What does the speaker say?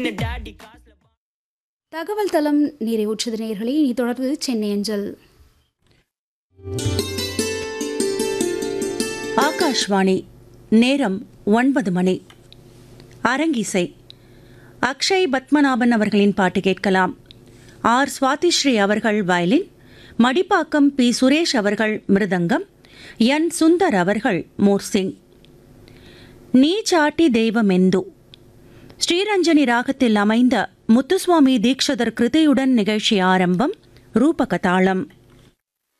தகவல் தளம் நிறைவுற்றது நேயர்களே இனி தொடர்ந்து சென்னை அஞ்சல் ஆகாஷ்வாணி நேரம் ஒன்பது மணி அரங்கிசை அக்ஷய் பத்மநாபன் அவர்களின் பாட்டு கேட்கலாம் ஆர் சுவாதிஸ்ரீ அவர்கள் வயலின் மடிப்பாக்கம் பி சுரேஷ் அவர்கள் மிருதங்கம் என் சுந்தர் அவர்கள் மோர்சிங் நீ சாட்டி தெய்வமெந்து ஸ்ரீரஞ்சனி ராகத்தில் அமைந்த முத்துசுவாமி தீக்ஷதர் கிருதியுடன் நிகழ்ச்சி ஆரம்பம் ரூபகதாளம்